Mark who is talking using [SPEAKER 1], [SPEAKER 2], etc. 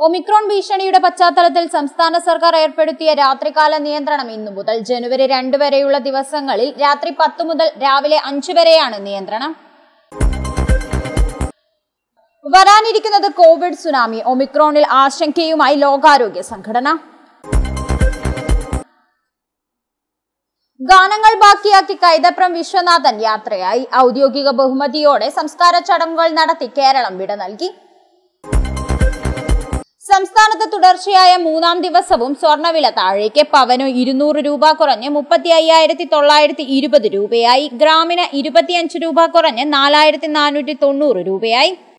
[SPEAKER 1] Omicron ഭീഷണിയുടെ പശ്ചാത്തലത്തിൽ സംസ്ഥാന സർക്കാർ ഏർപ്പെടുത്തിയ രാത്രികാല നിയന്ത്രണം ഇന്നു മുതൽ ജനുവരി രണ്ട് വരെയുള്ള ദിവസങ്ങളിൽ രാത്രി പത്ത് മുതൽ രാവിലെ അഞ്ച് വരെയാണ് നിയന്ത്രണം വരാനിരിക്കുന്നത് കോവിഡ് സുനാമി ഒമിക്രോണിൽ ആശങ്കയുമായി ലോകാരോഗ്യ സംഘടന ഗാനങ്ങൾ ബാക്കിയാക്കി കൈതപ്രം വിശ്വനാഥൻ യാത്രയായി ഔദ്യോഗിക ബഹുമതിയോടെ സംസ്കാര ചടങ്ങുകൾ നടത്തി കേരളം വിട നൽകി സംസ്ഥാനത്ത് തുടർച്ചയായ മൂന്നാം ദിവസവും സ്വർണ്ണവില താഴേക്ക് പവനു ഇരുന്നൂറ് രൂപ കുറഞ്ഞ് മുപ്പത്തി അയ്യായിരത്തി തൊള്ളായിരത്തി ഇരുപത് രൂപയായി ഗ്രാമിന് ഇരുപത്തിയഞ്ച് രൂപ കുറഞ്ഞ് നാലായിരത്തി നാനൂറ്റി തൊണ്ണൂറ് രൂപയായി